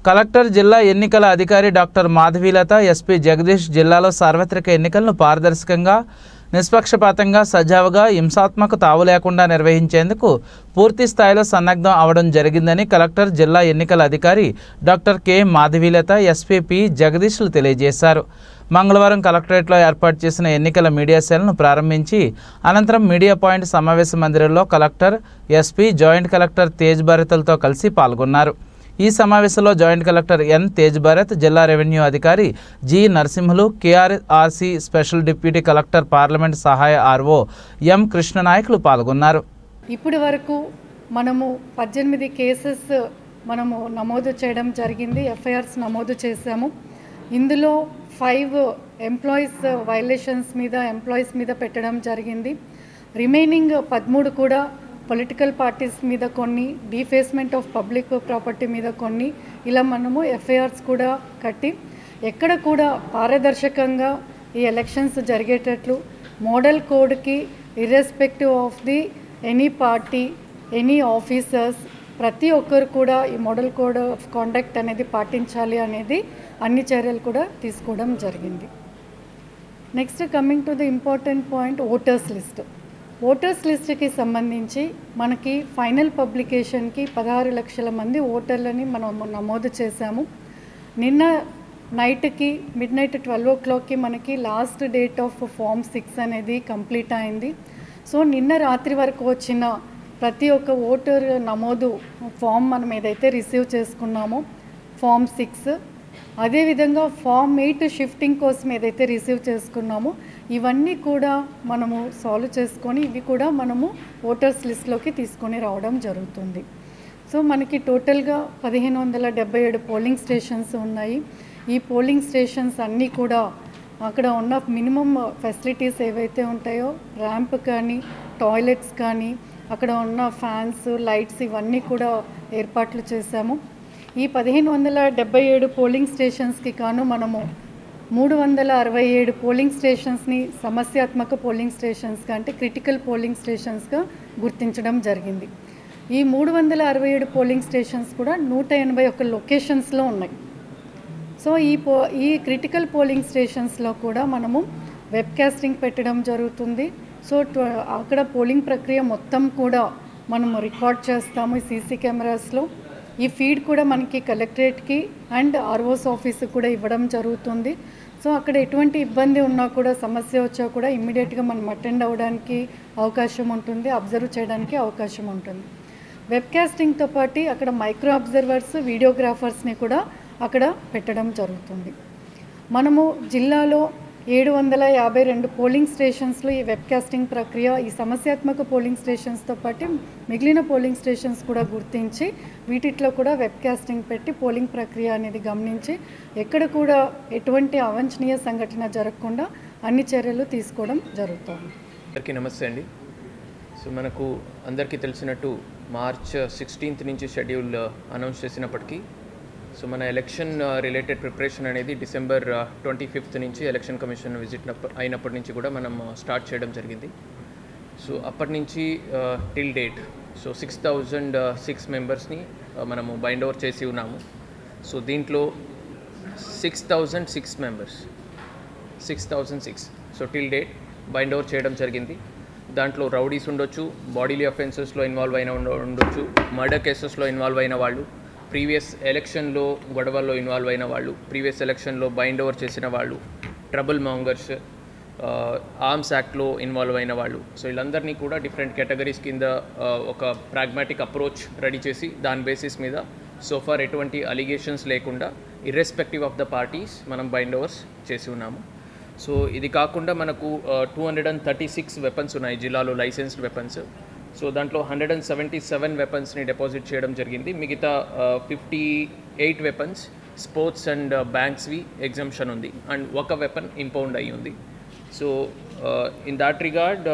collector జిల్లా ఎన్నికల అధికారి డాక్టర్ మాధవీలత ఎస్పీ జగదీష్ జిల్లాలో సార్వత్రిక ఎన్నికలను పారదర్శకంగా నిష్పక్షపాతంగా సజావుగా హింసాత్మక తావు లేకుండా నిర్వహించేందుకు పూర్తి స్థాయిలో సన్నద్ధం అవడం జరిగిందని కలెక్టర్ జిల్లా ఎన్నికల అధికారి doctor K Madhavilatha SP P జగదీష్లు తెలియజేశారు మంగళవారం కలెక్టరేట్లో ఏర్పాటు చేసిన ఎన్నికల మీడియా సెల్ను ప్రారంభించి అనంతరం మీడియా పాయింట్ సమావేశ మందిరంలో collector SP joint collector Tej భారత్లతో కలిసి పాల్గొన్నారు ఈ సమావేశంలో joint collector N Tej Bharat జిల్లా రెవెన్యూ అధికారి G Narasimhulu KRRC special deputy collector parliament సహాయ ఆర్ఓ ఎం కృష్ణనాయకులు పాల్గొన్నారు ఇప్పటి వరకు మనము పద్దెనిమిది కేసెస్ మనము నమోదు చేయడం జరిగింది ఎఫ్ఐఆర్స్ నమోదు చేశాము ఇందులో ఫైవ్ ఎంప్లాయీస్ వైలేషన్స్ మీద ఎంప్లాయీస్ మీద పెట్టడం జరిగింది రిమైనింగ్ పదమూడు కూడా పొలిటికల్ పార్టీస్ మీద కొన్ని డీఫేస్మెంట్ ఆఫ్ పబ్లిక్ ప్రాపర్టీ మీద కొన్ని ఇలా మనము ఎఫ్ఐఆర్స్ కూడా కట్టి ఎక్కడ కూడా పారదర్శకంగా ఈ ఎలక్షన్స్ జరిగేటట్లు మోడల్ కోడ్కి irrespective of the any party any officers ప్రతి ఒక్కరు కూడా ఈ మోడల్ కోడ్ ఆఫ్ కాండక్ట్ అనేది పాటించాలి అనేది అన్ని చర్యలు కూడా తీసుకోవడం జరిగింది next coming to the important point voters list voters లిస్ట్కి సంబంధించి మనకి ఫైనల్ పబ్లికేషన్కి పదహారు లక్షల మంది ఓటర్లని మనం నమోదు చేశాము నిన్న నైట్కి మిడ్ నైట్ ట్వెల్వ్ ఓ క్లాక్కి మనకి last date of form six అనేది కంప్లీట్ అయింది సో నిన్న రాత్రి వరకు వచ్చిన ప్రతి ఒక్క ఓటర్ నమోదు ఫామ్ మనం ఏదైతే రిసీవ్ చేసుకున్నామో ఫామ్ సిక్స్ అదేవిధంగా ఫామ్ ఎయిట్ షిఫ్టింగ్ కోసం ఏదైతే రిసీవ్ చేసుకున్నామో ఇవన్నీ కూడా మనము సాల్వ్ చేసుకొని ఇవి కూడా మనము ఓటర్స్ లిస్ట్లోకి తీసుకొని రావడం జరుగుతుంది సో మనకి టోటల్గా పదిహేను వందల డెబ్బై ఏడు పోలింగ్ స్టేషన్స్ ఉన్నాయి ఈ పోలింగ్ స్టేషన్స్ అన్నీ కూడా అక్కడ ఉన్న మినిమం ఫెసిలిటీస్ ఏవైతే ఉంటాయో ర్యాంప్ కానీ టాయిలెట్స్ కానీ అక్కడ ఉన్న ఫ్యాన్స్ లైట్స్ ఇవన్నీ కూడా ఏర్పాట్లు చేశాము ఈ పదిహేను వందల డెబ్బై ఏడు పోలింగ్ స్టేషన్స్కి కాను మనము మూడు వందల అరవై ఏడు పోలింగ్ స్టేషన్స్ని సమస్యాత్మక పోలింగ్ స్టేషన్స్గా అంటే క్రిటికల్ పోలింగ్ స్టేషన్స్గా గుర్తించడం జరిగింది ఈ మూడు వందల అరవై ఏడు పోలింగ్ స్టేషన్స్ కూడా నూట ఎనభై ఒక్క లొకేషన్స్లో ఉన్నాయి సో ఈ పో ఈ క్రిటికల్ పోలింగ్ స్టేషన్స్లో కూడా మనము వెబ్ కాస్టింగ్ పెట్టడం జరుగుతుంది సో ట్వ- అక్కడ పోలింగ్ ప్రక్రియ మొత్తం కూడా మనము రికార్డ్ చేస్తాము ఈ సీసీ కెమెరాస్లో ఈ ఫీడ్ కూడా మనకి కలెక్టరేట్కి అండ్ ఆర్ఓస్ ఆఫీస్కి కూడా ఇవ్వడం జరుగుతుంది సో అక్కడ ఎటువంటి ఇబ్బంది ఉన్నా కూడా సమస్య వచ్చా కూడా ఇమ్మీడియట్గా మనం అటెండ్ అవ్వడానికి అవకాశం ఉంటుంది అబ్జర్వ్ చేయడానికి అవకాశం ఉంటుంది వెబ్కాస్టింగ్తో పాటు అక్కడ మైక్రో అబ్జర్వర్స్ వీడియోగ్రాఫర్స్ని కూడా అక్కడ పెట్టడం జరుగుతుంది మనము జిల్లాలో ఏడు వందల యాభై రెండు పోలింగ్ స్టేషన్స్లో ఈ వెబ్కాస్టింగ్ ప్రక్రియ ఈ సమస్యాత్మక పోలింగ్ స్టేషన్స్తో పాటు మిగిలిన పోలింగ్ స్టేషన్స్ కూడా గుర్తించి వీటిట్లో కూడా వెబ్కాస్టింగ్ పెట్టి పోలింగ్ ప్రక్రియ అనేది గమనించి ఎక్కడ కూడా ఎటువంటి అవాంఛనీయ సంఘటన జరగకుండా అన్ని చర్యలు తీసుకోవడం జరుగుతుంది అందరికీ నమస్తే అండి సో మనకు అందరికీ తెలిసినట్టు మార్చ్ సిక్స్టీన్త్ నుంచి షెడ్యూల్ అనౌన్స్ చేసినప్పటికీ సో మన ఎలక్షన్ రిలేటెడ్ ప్రిపరేషన్ అనేది డిసెంబర్ ట్వంటీ ఫిఫ్త్ నుంచి ఎలక్షన్ కమిషన్ విజిట్ అయినప్పటి నుంచి కూడా మనం స్టార్ట్ చేయడం జరిగింది సో అప్పటి నుంచి till date so six thousand six మెంబర్స్ని మనము బైండ్ ఓవర్ చేసి ఉన్నాము సో దీంట్లో six thousand six members six thousand six so till date bind over చేయడం జరిగింది దాంట్లో రౌడీస్ ఉండొచ్చు బాడీలీ అఫెన్సెస్లో ఇన్వాల్వ్ అయిన ఉండ- ఉండొచ్చు మర్డర్ కేసెస్లో ఇన్వాల్వ్ అయిన వాళ్ళు ప్రీవియస్ ఎలక్షన్లో గొడవల్లో ఇన్వాల్వ్ అయిన వాళ్ళు ప్రీవియస్ ఎలక్షన్లో బైండ్ ఓవర్ చేసిన వాళ్ళు ట్రబుల్ మాంగర్స్ ఆర్మ్స్ యాక్ట్లో ఇన్వాల్వ్ అయిన వాళ్ళు సో వీళ్ళందరినీ కూడా డిఫరెంట్ కేటగిరీస్ కింద ఆ, ఒక ప్రాగ్మాటిక్ అప్రోచ్ రెడీ చేసి దాని బేసిస్ మీద సోఫార్ ఎటువంటి అలిగేషన్స్ లేకుండా ఇర్రెస్పెక్టివ్ ఆఫ్ ద పార్టీస్ మనం బైండ్ ఓవర్స్ చేసి ఉన్నాము సో ఇది కాకుండా మనకు two hundred and thirty six weapons ఉన్నాయి జిల్లాలో లైసెన్స్డ్ వెపన్స్ సో దాంట్లో హండ్రెడ్ అండ్ సెవెంటీ సెవెన్ వెపన్స్ని డిపాజిట్ చేయడం జరిగింది మిగతా fifty eight weapons sports and బ్యాంక్స్వి ఎగ్జామ్షన్ ఉంది అండ్ ఒక వెపన్ ఇంపౌండ్ అయ్యి ఉంది సో ఇన్ దాట్ రిగార్డ్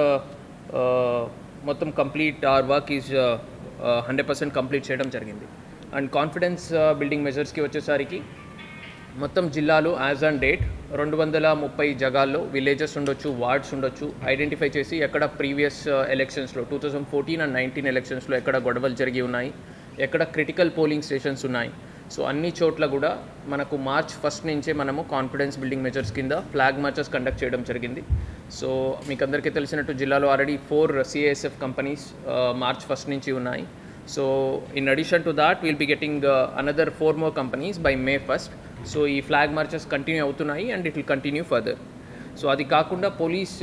మొత్తం complete our work is hundred percent complete చేయడం జరిగింది అండ్ కాన్ఫిడెన్స్ బిల్డింగ్ మెజర్స్కి వచ్చేసరికి మొత్తం జిల్లాలో యాజ్ ఆన్ డేట్ రెండు వందల ముప్పై జగాల్లో విలేజెస్ ఉండొచ్చు వార్డ్స్ ఉండొచ్చు ఐడెంటిఫై చేసి ఎక్కడ ప్రీవియస్ ఎలక్షన్స్లో two thousand fourteen and nineteen ఎలక్షన్స్లో ఎక్కడ గొడవలు జరిగి ఉన్నాయి ఎక్కడ క్రిటికల్ పోలింగ్ స్టేషన్స్ ఉన్నాయి సో అన్ని చోట్ల కూడా మనకు మార్చ్ ఫస్ట్ నుంచే మనము కాన్ఫిడెన్స్ బిల్డింగ్ మెజర్స్ కింద ఫ్లాగ్ మార్చెస్ కండక్ట్ చేయడం జరిగింది సో మీకు అందరికీ తెలిసినట్టు జిల్లాలో already four CISF companies March first నుంచి ఉన్నాయి so in addition to that will be getting another four more companies by May first so ఈ ఫ్లాగ్ మార్చెస్ కంటిన్యూ అవుతున్నాయి and it will continue further so అది కాకుండా police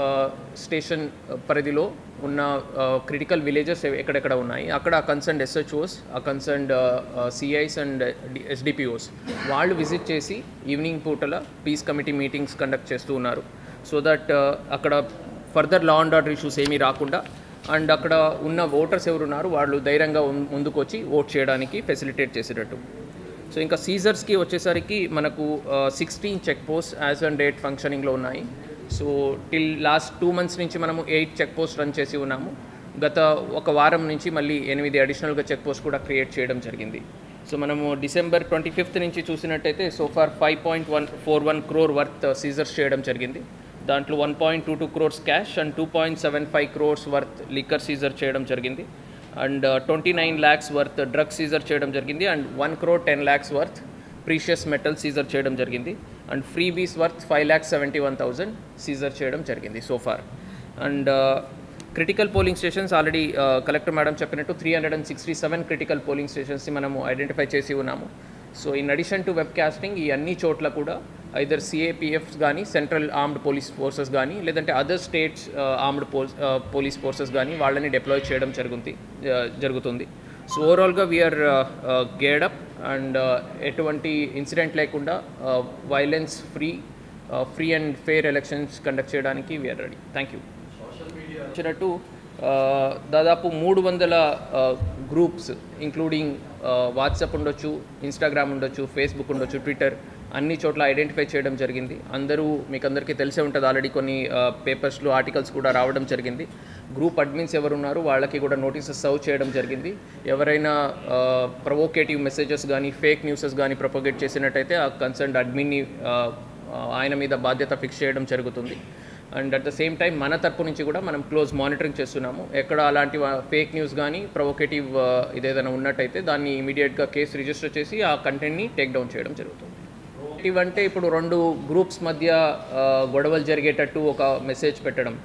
station పరిధిలో ఉన్న critical villages ఎక్కడెక్కడ ఉన్నాయి అక్కడ కన్సర్న్ ఎస్హెచ్ఓస్ ఆ కన్సర్న్ సిఐస్ అండ్ ఎస్డిపిఓస్ వాళ్ళు విజిట్ చేసి ఈవినింగ్ పూటల పీస్ కమిటీ మీటింగ్స్ కండక్ట్ చేస్తూ ఉన్నారు సో దట్ అక్కడ further law and order issues ఏమీ రాకుండా అండ్ అక్కడ ఉన్న ఓటర్స్ ఎవరున్నారు వాళ్ళు ధైర్యంగా ఉం- ముందుకొచ్చి ఓట్ చేయడానికి ఫెసిలిటేట్ చేసేటట్టు సో ఇంకా సీజర్స్కి వచ్చేసరికి మనకు sixteen check post as and date ఫంక్షనింగ్లో ఉన్నాయి so till last two months నుంచి మనము ఎయిట్ చెక్ పోస్ట్ రన్ చేసి ఉన్నాము గత ఒక వారం నుంచి మళ్ళీ ఎనిమిది అడిషనల్గా చెక్ పోస్ట్ కూడా క్రియేట్ చేయడం జరిగింది సో మనము డిసెంబర్ ట్వంటీ ఫిఫ్త్ నుంచి చూసినట్టయితే so far five point one four one crore worth seizures చేయడం జరిగింది దాంట్లో one point two two crores cash and two point seven five crores worth liquor seizure చేయడం జరిగింది and twenty nine lakhs worth drug seizure చేయడం జరిగింది and one crore ten lakhs worth precious metal seizure చేయడం జరిగింది and freebies worth five lakhs seventy one thousand seizure చేయడం జరిగింది so far and critical polling stations already collector madam చెప్పినట్టు three hundred and sixty seven critical polling స్టేషన్స్ని మనము identify చేసి ఉన్నాము so in addition to web casting ఈ అన్ని చోట్ల కూడా ఐదర్ సిఏపిఎఫ్స్ కానీ సెంట్రల్ ఆర్మ్డ్ పోలీస్ ఫోర్సెస్ కానీ లేదంటే other states armed police forces కానీ వాళ్ళని డిప్లాయ్ చేయడం జరుగుతుంది uh, జరుగుతుంది సో ఓవరాల్గా వీఆర్ గేడప్ అండ్ ఎటువంటి ఇన్సిడెంట్ లేకుండా violence free free and fair elections conduct చేయడానికి వీఆర్ రెడీ థ్యాంక్ యూ వచ్చినట్టు ఆ, దాదాపు మూడు వందల గ్రూప్స్ ఇంక్లూడింగ్ వాట్సాప్ ఉండొచ్చు ఇన్స్టాగ్రామ్ ఉండొచ్చు ఫేస్బుక్ ఉండొచ్చు ట్విట్టర్ అన్ని చోట్ల ఐడెంటిఫై చేయడం జరిగింది అందరూ మీకు అందరికీ తెలిసే ఉంటుంది ఆల్రెడీ కొన్ని పేపర్స్లో ఆర్టికల్స్ కూడా రావడం జరిగింది గ్రూప్ అడ్మిన్స్ ఎవరు ఉన్నారు వాళ్ళకి కూడా నోటీసెస్ సర్వ్ చేయడం జరిగింది ఎవరైనా ప్రొవోకేటివ్ మెసేజెస్ కానీ ఫేక్ న్యూసెస్ కానీ ప్రొపగేట్ చేసినట్టయితే ఆ కన్సర్న్ అడ్మిన్ని ఆ, ఆయన మీద బాధ్యత ఫిక్స్ చేయడం జరుగుతుంది and at the same time మన తరపు నుంచి కూడా మనం క్లోజ్ మానిటరింగ్ చేస్తున్నాము ఎక్కడ అలాంటి ఫేక్ న్యూస్ కానీ ప్రొవోకేటివ్ ఇదేదైనా ఉన్నట్టయితే దాన్ని ఇమీడియట్గా కేసు రిజిస్టర్ చేసి ఆ కంటెంట్ని టేక్ డౌన్ చేయడం జరుగుతుంది ఇవంటే ఇప్పుడు రెండు గ్రూప్స్ మధ్య ఆ, గొడవలు జరిగేటట్టు ఒక మెసేజ్ పెట్టడం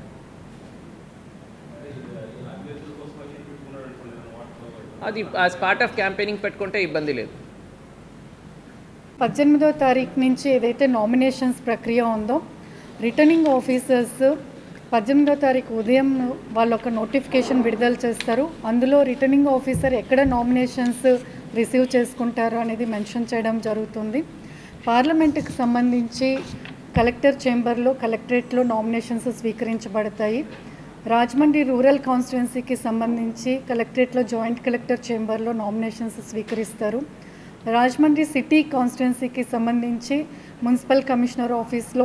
అది యాజ్ పార్ట్ ఆఫ్ క్యాంపెయినింగ్ పెట్టుకుంటే ఇబ్బంది లేదు పద్దెనిమిదో తారీఖు నుంచి ఏదైతే నామినేషన్స్ ప్రక్రియ ఉందో రిటర్నింగ్ ఆఫీసర్స్ పద్దెనిమిదో తారీఖు ఉదయం వాళ్ళు ఒక నోటిఫికేషన్ విడుదల చేస్తారు అందులో రిటర్నింగ్ ఆఫీసర్ ఎక్కడ నామినేషన్స్ రిసీవ్ చేసుకుంటారో అనేది మెన్షన్ చేయడం జరుగుతుంది పార్లమెంటుకి సంబంధించి కలెక్టర్ చేంబర్లో కలెక్టరేట్లో నామినేషన్స్ స్వీకరించబడతాయి రాజమండ్రి రూరల్ కాన్స్టిట్యున్సీకి సంబంధించి కలెక్టరేట్లో జాయింట్ కలెక్టర్ చేంబర్లో నామినేషన్స్ స్వీకరిస్తారు రాజమండ్రి సిటీ కాన్స్టిట్యున్సీకి సంబంధించి మున్సిపల్ కమిషనర్ ఆఫీస్లో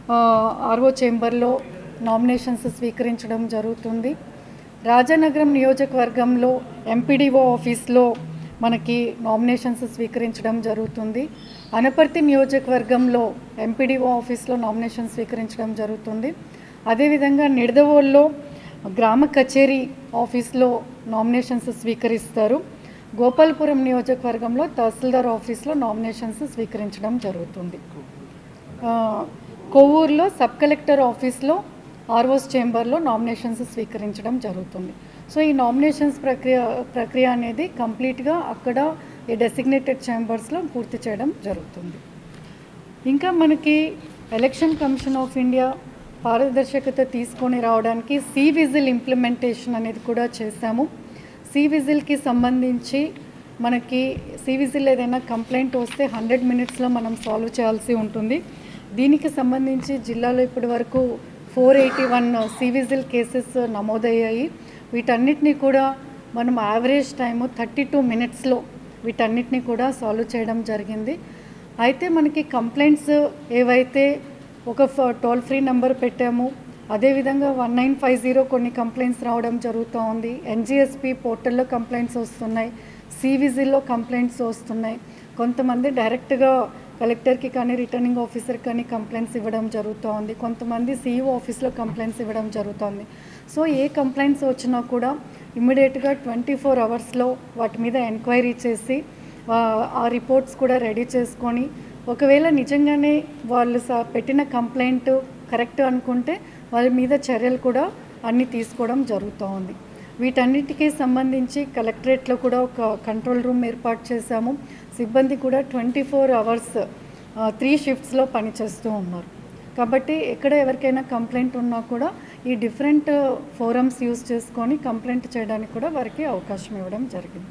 ఆర్ఓ చేంబర్లో నామినేషన్స్ స్వీకరించడం జరుగుతుంది రాజానగరం నియోజకవర్గంలో ఎంపీడీఓ ఆఫీస్లో మనకి నామినేషన్స్ స్వీకరించడం జరుగుతుంది అనపర్తి నియోజకవర్గంలో ఎంపీడీఓ ఆఫీస్లో నామినేషన్ స్వీకరించడం జరుగుతుంది అదేవిధంగా నిడదవోల్లో గ్రామ కచేరీ ఆఫీస్లో నామినేషన్స్ స్వీకరిస్తారు గోపాలపురం నియోజకవర్గంలో తహసీల్దార్ ఆఫీస్లో నామినేషన్స్ స్వీకరించడం జరుగుతుంది ఆ, కొవ్వూరులో సబ్ కలెక్టర్ ఆఫీస్లో ఆర్ఓస్ చేంబర్లో నామినేషన్స్ స్వీకరించడం జరుగుతుంది సో ఈ నామినేషన్స్ ప్రక్రియ ప్రక్రియ అనేది కంప్లీట్గా అక్కడ ఈ డెసిగ్నేటెడ్ చేంబర్స్లో పూర్తి చేయడం జరుగుతుంది ఇంకా మనకి ఎలక్షన్ కమిషన్ ఆఫ్ ఇండియా పారదర్శకత తీసుకొని రావడానికి సి విజిల్ ఇంప్లిమెంటేషన్ అనేది కూడా చేశాము సి విజిల్కి సంబంధించి మనకి సి విజిల్ ఏదైనా కంప్లైంట్ వస్తే హండ్రెడ్ మినిట్స్లో మనం సాల్వ్ చేయాల్సి ఉంటుంది దీనికి సంబంధించి జిల్లాలో ఇప్పటి వరకు four eighty one C vigil cases నమోదయ్యాయి వీటన్నిటిని కూడా మనం యావరేజ్ టైము థర్టీ టూ మినిట్స్లో వీటన్నిటిని కూడా సాల్వ్ చేయడం జరిగింది అయితే మనకి కంప్లైంట్స్ ఏవైతే ఒక టోల్ ఫ్రీ నెంబర్ పెట్టాము అదేవిధంగా వన్ నైన్ ఫైవ్ జీరో కొన్ని కంప్లైంట్స్ రావడం జరుగుతూ ఉంది ఎన్జిఎస్పి పోర్టల్లో కంప్లైంట్స్ వస్తున్నాయి సివిజిల్లో కంప్లైంట్స్ వస్తున్నాయి కొంతమంది డైరెక్ట్గా కలెక్టర్కి కానీ రిటర్నింగ్ ఆఫీసర్కి కానీ కంప్లైంట్స్ ఇవ్వడం జరుగుతూ ఉంది కొంతమంది సిఇఓ ఆఫీస్లో కంప్లైంట్స్ ఇవ్వడం జరుగుతుంది సో ఏ కంప్లైంట్స్ వచ్చినా కూడా ఇమ్మీడియట్గా ట్వంటీ ఫోర్ అవర్స్లో వాటి మీద ఎంక్వైరీ చేసి వా- ఆ రిపోర్ట్స్ కూడా రెడీ చేసుకొని ఒకవేళ నిజంగానే వాళ్ళు స- పెట్టిన కంప్లైంట్ కరెక్ట్ అనుకుంటే వాళ్ళ మీద చర్యలు కూడా అన్నీ తీసుకోవడం జరుగుతూ ఉంది వీటన్నిటికీ సంబంధించి కలెక్టరేట్లో కూడా ఒక కంట్రోల్ రూమ్ ఏర్పాటు చేశాము సిబ్బంది కూడా ట్వంటీ ఫోర్ అవర్స్ త్రీ షిఫ్ట్స్లో పనిచేస్తూ ఉన్నారు కాబట్టి ఎక్కడ ఎవరికైనా కంప్లైంట్ ఉన్నా కూడా ఈ డిఫరెంట్ ఫోరమ్స్ యూస్ చేసుకొని కంప్లైంట్ చేయడానికి కూడా వారికి అవకాశం ఇవ్వడం జరిగింది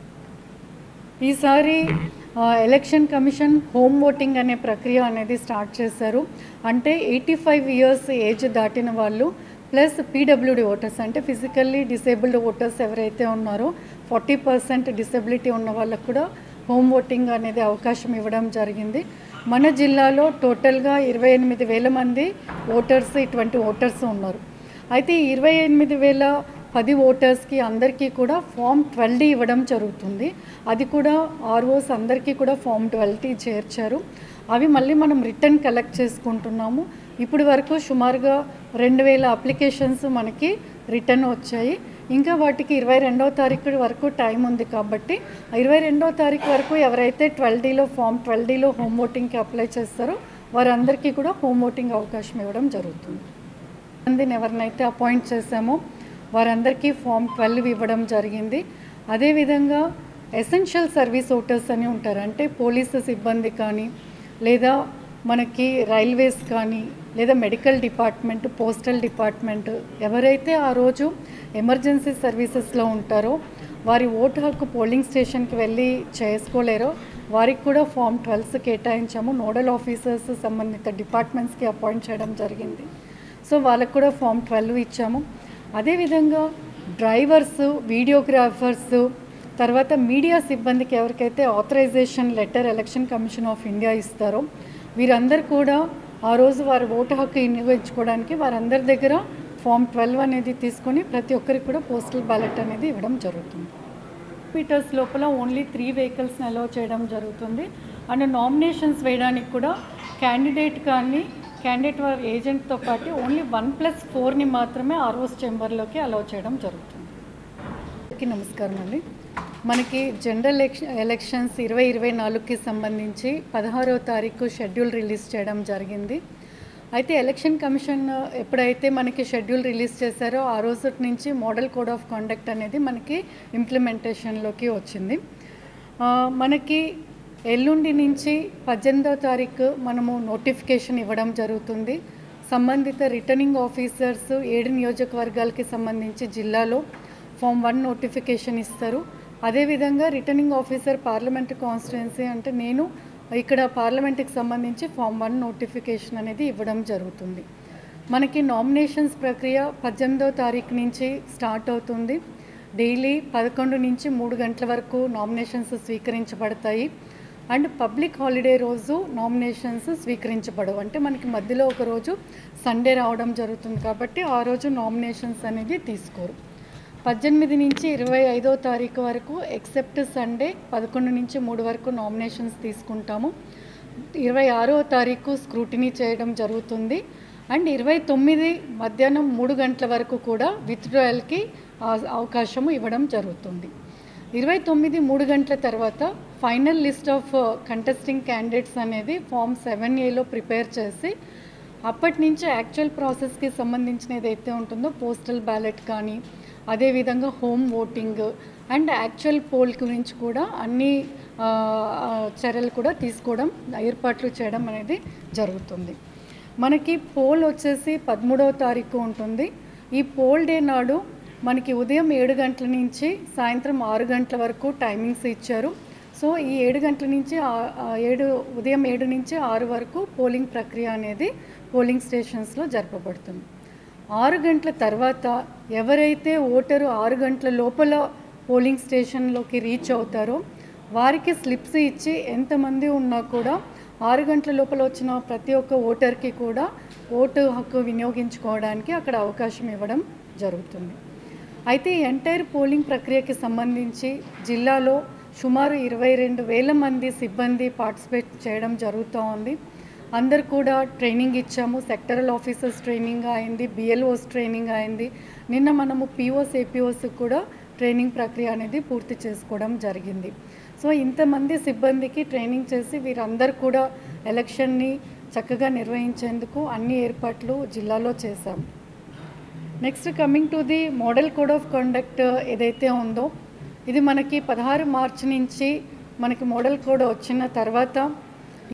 ఈసారి ఆ, ఎలక్షన్ కమిషన్ హోమ్ ఓటింగ్ అనే ప్రక్రియ అనేది స్టార్ట్ చేశారు అంటే ఎయిటీ ఫైవ్ ఇయర్స్ ఏజ్ దాటిన వాళ్ళు ప్లస్ పీడబ్ల్యూడి ఓటర్స్ అంటే ఫిజికల్లీ డిసేబుల్డ్ ఓటర్స్ ఎవరైతే ఉన్నారో ఫార్టీ పర్సెంట్ డిసెబిలిటీ ఉన్న వాళ్ళకు కూడా హోమ్ ఓటింగ్ అనేది అవకాశం ఇవ్వడం జరిగింది మన జిల్లాలో టోటల్గా ఇరవై ఎనిమిది వేల మంది ఓటర్స్ ఇటువంటి ఓటర్స్ ఉన్నారు అయితే ఈ ఇరవై ఎనిమిది వేల పది ఓటర్స్కి అందరికీ కూడా ఫామ్ ట్వెల్వ్ డి ఇవ్వడం జరుగుతుంది అది కూడా ఆర్ఓస్ అందరికీ కూడా ఫామ్ ట్వెల్వ్ డి చేర్చారు అవి మళ్ళీ మనం రిటర్న్ కలెక్ట్ చేసుకుంటున్నాము ఇప్పటి వరకు సుమారుగా రెండు వేల అప్లికేషన్స్ మనకి రిటర్న్ వచ్చాయి ఇంకా వాటికి ఇరవై రెండవ తారీఖు వరకు టైం ఉంది కాబట్టి ఇరవై రెండవ తారీఖు వరకు ఎవరైతే ట్వెల్వ్ డీలో ఫామ్ ట్వెల్వ్ డీలో హోమ్ ఓటింగ్కి అప్లై చేస్తారో వారందరికీ కూడా హోమ్ ఓటింగ్ అవకాశం ఇవ్వడం జరుగుతుంది మందిని ఎవరినైతే అపాయింట్ చేశామో వారందరికీ ఫామ్ ట్వెల్వ్ ఇవ్వడం జరిగింది అదేవిధంగా ఎసెన్షియల్ సర్వీస్ ఓటర్స్ అని ఉంటారు అంటే పోలీసు సిబ్బంది కానీ లేదా మనకి రైల్వేస్ కానీ లేదా మెడికల్ డిపార్ట్మెంట్ పోస్టల్ డిపార్ట్మెంట్ ఎవరైతే ఆ రోజు ఎమర్జెన్సీ సర్వీసెస్లో ఉంటారో వారి ఓటు హక్కు పోలింగ్ స్టేషన్కి వెళ్ళి చేసుకోలేరో వారికి కూడా ఫామ్ ట్వెల్వ్స్ కేటాయించాము నోడల్ ఆఫీసర్స్ సంబంధిత డిపార్ట్మెంట్స్కి అపాయింట్ చేయడం జరిగింది సో వాళ్ళకు కూడా ఫామ్ ట్వెల్వ్ ఇచ్చాము అదేవిధంగా డ్రైవర్స్ వీడియోగ్రాఫర్స్ తర్వాత మీడియా సిబ్బందికి ఎవరికైతే authorization letter election commission of India ఇస్తారో వీరందరూ కూడా ఆ రోజు వారి ఓటు హక్కు వినియోగించుకోవడానికి వారందరి దగ్గర ఫామ్ ట్వెల్వ్ అనేది తీసుకొని ప్రతి ఒక్కరికి కూడా పోస్టల్ బ్యాలెట్ అనేది ఇవ్వడం జరుగుతుంది మీటర్స్ లోపల ఓన్లీ త్రీ వెహికల్స్ని అలౌ చేయడం జరుగుతుంది అండ్ నామినేషన్స్ వేయడానికి కూడా క్యాండిడేట్ కానీ క్యాండిడేట్ వారి ఏజెంట్తో పాటు ఓన్లీ వన్ ప్లస్ ఫోర్ని మాత్రమే ఆర్ఓస్ చేంబర్లోకి అలౌ చేయడం జరుగుతుంది అందరికీ నమస్కారం అండి మనకి జనరల్ ఎలక్ష- ఎలక్షన్స్ ఇరవై ఇరవై నాలుగుకి సంబంధించి పదహారో తారీఖు షెడ్యూల్ రిలీజ్ చేయడం జరిగింది అయితే ఎలక్షన్ కమిషన్ ఎప్పుడైతే మనకి షెడ్యూల్ రిలీజ్ చేశారో ఆ రోజు నుంచి మోడల్ కోడ్ ఆఫ్ కాండక్ట్ అనేది మనకి ఇంప్లిమెంటేషన్లోకి వచ్చింది ఆ, మనకి ఎల్లుండి నుంచి పద్దెనిమిదో తారీఖు మనము నోటిఫికేషన్ ఇవ్వడం జరుగుతుంది సంబంధిత రిటర్నింగ్ ఆఫీసర్స్ ఏడు నియోజకవర్గాలకి సంబంధించి జిల్లాలో ఫామ్ వన్ నోటిఫికేషన్ ఇస్తారు అదేవిధంగా రిటర్నింగ్ ఆఫీసర్ పార్లమెంట్ కాన్స్టిట్యున్సీ అంటే నేను ఇక్కడ పార్లమెంట్కి సంబంధించి ఫామ్ వన్ నోటిఫికేషన్ అనేది ఇవ్వడం జరుగుతుంది మనకి నామినేషన్స్ ప్రక్రియ పద్దెనిమిదో తారీఖు నుంచి స్టార్ట్ అవుతుంది డైలీ పదకొండు నుంచి మూడు గంటల వరకు నామినేషన్స్ స్వీకరించబడతాయి అండ్ పబ్లిక్ హాలిడే రోజు నామినేషన్స్ స్వీకరించబడవు అంటే మనకి మధ్యలో ఒక రోజు సండే రావడం జరుగుతుంది కాబట్టి ఆ రోజు నామినేషన్స్ అనేది తీసుకోరు పద్దెనిమిది నుంచి ఇరవై ఐదో తారీఖు వరకు ఎక్సెప్ట్ సండే పదకొండు నుంచి మూడు వరకు నామినేషన్స్ తీసుకుంటాము ఇరవై ఆరో తారీఖు స్క్రూటినీ చేయడం జరుగుతుంది అండ్ ఇరవై తొమ్మిది మధ్యాహ్నం మూడు గంటల వరకు కూడా విత్డ్రాయల్కి అవకాశము ఇవ్వడం జరుగుతుంది ఇరవై తొమ్మిది మూడు గంటల తర్వాత final list of contesting candidates అనేది ఫామ్ సెవెన్ ఏలో ప్రిపేర్ చేసి అప్పటి నుంచి యాక్చువల్ ప్రాసెస్కి సంబంధించిన ఏదైతే ఉంటుందో పోస్టల్ బ్యాలెట్ కానీ అదేవిధంగా home voting and actual poll గురించి కూడా అన్ని ఆ, ఆ, చర్యలు కూడా తీసుకోవడం ఏర్పాట్లు చేయడం అనేది జరుగుతుంది మనకి పోల్ వచ్చేసి పదమూడవ తారీఖు ఉంటుంది ఈ పోల్ డే నాడు మనకి ఉదయం ఏడు గంటల నుంచి సాయంత్రం ఆరు గంటల వరకు టైమింగ్స్ ఇచ్చారు సో ఈ ఏడు గంటల నుంచి ఆ- ఆ ఏడు ఉదయం ఏడు నుంచి ఆరు వరకు పోలింగ్ ప్రక్రియ అనేది పోలింగ్ స్టేషన్స్లో జరపబడుతుంది ఆరు గంటల తర్వాత ఎవరైతే ఓటరు ఆరు గంటల లోపల పోలింగ్ స్టేషన్లోకి రీచ్ అవుతారో వారికి స్లిప్స్ ఇచ్చి ఎంతమంది ఉన్నా కూడా ఆరు గంటల లోపల వచ్చిన ప్రతి ఒక్క ఓటర్కి కూడా ఓటు హక్కు వినియోగించుకోవడానికి అక్కడ అవకాశం ఇవ్వడం జరుగుతుంది అయితే ఈ ఎంటైర్ పోలింగ్ ప్రక్రియకి సంబంధించి జిల్లాలో సుమారు ఇరవై రెండు వేల మంది సిబ్బంది పార్టిసిపేట్ చేయడం జరుగుతూ ఉంది అందరు కూడా ట్రైనింగ్ ఇచ్చాము సెక్టరల్ ఆఫీసర్స్ ట్రైనింగ్ అయింది బిఎల్ఓస్ ట్రైనింగ్ అయింది నిన్న మనము పిఓస్ ఏపీఓస్ కూడా ట్రైనింగ్ ప్రక్రియ అనేది పూర్తి చేసుకోవడం జరిగింది సో ఇంతమంది సిబ్బందికి ట్రైనింగ్ చేసి వీరందరూ కూడా ఎలక్షన్ని చక్కగా నిర్వహించేందుకు అన్ని ఏర్పాట్లు జిల్లాలో చేశాం next coming to the model code of conduct ఏదైతే ఉందో ఇది మనకి పదహారు మార్చి నుంచి మనకి మోడల్ కోడ్ వచ్చిన తర్వాత